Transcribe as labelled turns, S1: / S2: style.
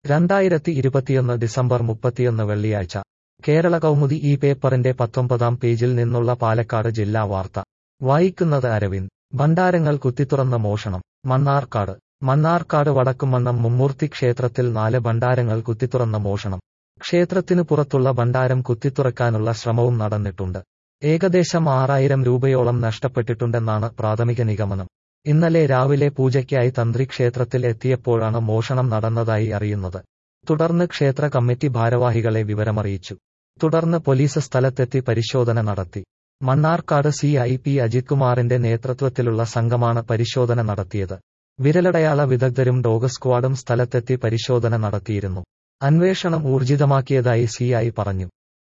S1: രണ്ടായിരത്തി ഇരുപത്തിയൊന്ന് ഡിസംബർ മുപ്പത്തിയൊന്ന് വെള്ളിയാഴ്ച കേരള കൗമുദി ഈ പേപ്പറിന്റെ പത്തൊമ്പതാം പേജിൽ നിന്നുള്ള പാലക്കാട് ജില്ലാ വാർത്ത വായിക്കുന്നത് അരവിന്ദ് ഭണ്ഡാരങ്ങൾ കുത്തിത്തുറന്ന മോഷണം മണ്ണാർക്കാട് മണ്ണാർക്കാട് വടക്കുമണ്ണം മുമ്മൂർത്തി ക്ഷേത്രത്തിൽ നാല് ഭണ്ഡാരങ്ങൾ കുത്തിത്തുറന്ന മോഷണം ക്ഷേത്രത്തിനു പുറത്തുള്ള ഭണ്ഡാരം കുത്തിത്തുറക്കാനുള്ള ശ്രമവും നടന്നിട്ടുണ്ട് ഏകദേശം ആറായിരം രൂപയോളം നഷ്ടപ്പെട്ടിട്ടുണ്ടെന്നാണ് പ്രാഥമിക നിഗമനം ഇന്നലെ രാവിലെ പൂജയ്ക്കായി തന്ത്രി ക്ഷേത്രത്തിൽ എത്തിയപ്പോഴാണ് മോഷണം നടന്നതായി അറിയുന്നത് തുടർന്ന് ക്ഷേത്ര കമ്മിറ്റി ഭാരവാഹികളെ വിവരമറിയിച്ചു തുടർന്ന് പോലീസ് സ്ഥലത്തെത്തി പരിശോധന നടത്തി Mannarkkad C I P Ajith കുമാറിന്റെ നേതൃത്വത്തിലുള്ള സംഘമാണ് പരിശോധന നടത്തിയത് വിരലടയാള വിദഗ്ധരും ഡോഗ് സ്ക്വാഡും സ്ഥലത്തെത്തി പരിശോധന നടത്തിയിരുന്നു അന്വേഷണം ഊർജിതമാക്കിയതായി സി ഐ പറഞ്ഞു